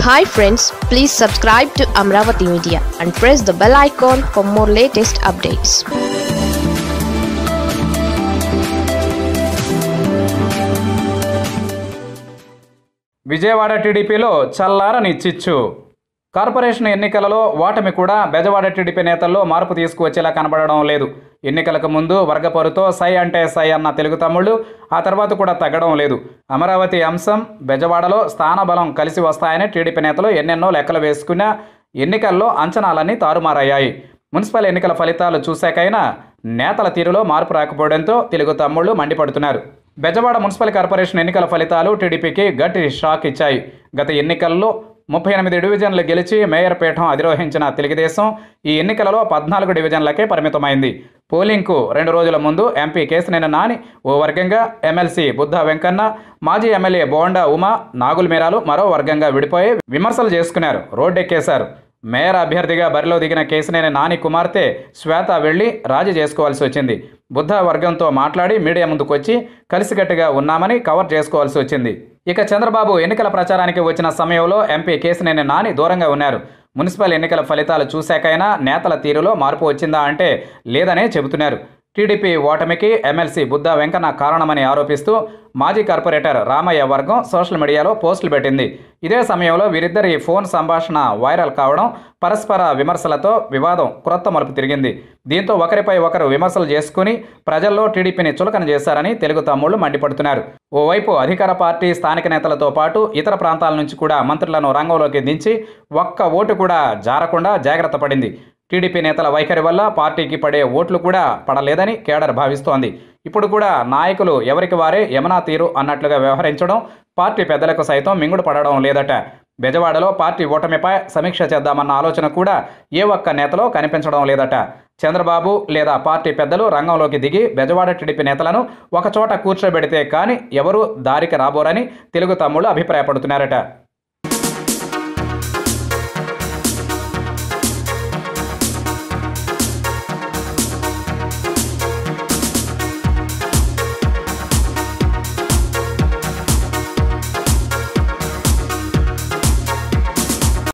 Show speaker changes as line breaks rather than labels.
hi friends please subscribe to Amaravati media and press the bell icon for more latest updates
Vijayawada టీడీపీలో చల్లారని చిచ్చు corporation ఎన్నికలలో ఓటమి కూడా బెజవాడ టీడీపీ నేతల్లో మార్పు తీసుకువచ్చేలా కనబడడం లేదు ఎన్నికలకు ముందు వర్గపరుతో సై అంటే సై అన్న తెలుగు తమ్ముళ్ళు ఆ తర్వాత కూడా తగ్గడం లేదు అమరావతి అంశం బెజవాడలో స్థానబలం కలిసి వస్తాయని టీడీపీ నేతలు ఎన్నెన్నో లెక్కలు వేసుకున్నా ఎన్నికల్లో అంచనాలన్నీ తారుమారయ్యాయి మున్సిపల్ ఎన్నికల ఫలితాలు చూశాకైనా నేతల తీరులో మార్పు రాకపోవడంతో తెలుగు తమ్ముళ్ళు మండిపడుతున్నారు బెజవాడ మున్సిపల్ కార్పొరేషన్ ఎన్నికల ఫలితాలు టీడీపీకి గట్టి షాక్ ఇచ్చాయి గత ఎన్నికల్లో ముప్పై ఎనిమిది డివిజన్లు గెలిచి మేయర్ పీఠం అధిరోహించిన తెలుగుదేశం ఈ ఎన్నికలలో పద్నాలుగు డివిజన్లకే పరిమితమైంది పోలింగ్కు రెండు రోజుల ముందు ఎంపీ కేసినేని నాని ఓ వర్గంగా ఎమ్మెల్సీ బుద్ధ వెంకన్న మాజీ ఎమ్మెల్యే బోండా ఉమా నాగుల్ మీరాలు మరో వర్గంగా విడిపోయి విమర్శలు చేసుకున్నారు రోడ్డెక్కేశారు మేయర్ అభ్యర్థిగా బరిలో దిగిన కేసినేని నాని కుమార్తె శ్వేత వెళ్లి రాజీ చేసుకోవాల్సి వచ్చింది బుద్ధ వర్గంతో మాట్లాడి మీడియా ముందుకొచ్చి కలిసికట్టుగా ఉన్నామని కవర్ చేసుకోవాల్సి వచ్చింది ఇక చంద్రబాబు ఎన్నికల ప్రచారానికి వచ్చిన సమయంలో ఎంపీ కేసినేని నాని దూరంగా ఉన్నారు మున్సిపల్ ఎన్నికల ఫలితాలు చూశాకైనా నేతల తీరులో మార్పు వచ్చిందా అంటే లేదనే చెబుతున్నారు టీడీపీ ఓటమికి ఎమ్మెల్సీ బుద్ధ వెంకన్న కారణమని ఆరోపిస్తూ మాజీ కార్పొరేటర్ రామయ్య వర్గం సోషల్ మీడియాలో పోస్టులు పెట్టింది ఇదే సమయంలో వీరిద్దరి ఫోన్ సంభాషణ వైరల్ కావడం పరస్పర విమర్శలతో వివాదం క్రొత్త మలుపు తిరిగింది దీంతో ఒకరిపై ఒకరు విమర్శలు చేసుకుని ప్రజల్లో టీడీపీని చులకన చేశారని తెలుగు తమ్ముళ్లు మండిపడుతున్నారు ఓవైపు అధికార పార్టీ స్థానిక నేతలతో పాటు ఇతర ప్రాంతాల నుంచి కూడా మంత్రులను రంగంలోకి దించి ఒక్క ఓటు కూడా జారకుండా జాగ్రత్త పడింది టీడీపీ నేతల వైఖరి వల్ల పార్టీకి పడే ఓట్లు కూడా పడలేదని కేడర్ భావిస్తోంది ఇప్పుడు కూడా నాయకులు ఎవరికి వారే యమునా తీరు అన్నట్లుగా వ్యవహరించడం పార్టీ పెద్దలకు సైతం మింగుడు పడడం లేదట బెజవాడలో పార్టీ ఓటమిపై సమీక్ష చేద్దామన్న ఆలోచన కూడా ఏ ఒక్క నేతలో కనిపించడం లేదట చంద్రబాబు లేదా పార్టీ పెద్దలు రంగంలోకి దిగి బెజవాడ టీడీపీ నేతలను ఒకచోట కూర్చోబెడితే కానీ ఎవరూ దారికి రాబోరని తెలుగు తమ్ముళ్ళు అభిప్రాయపడుతున్నారట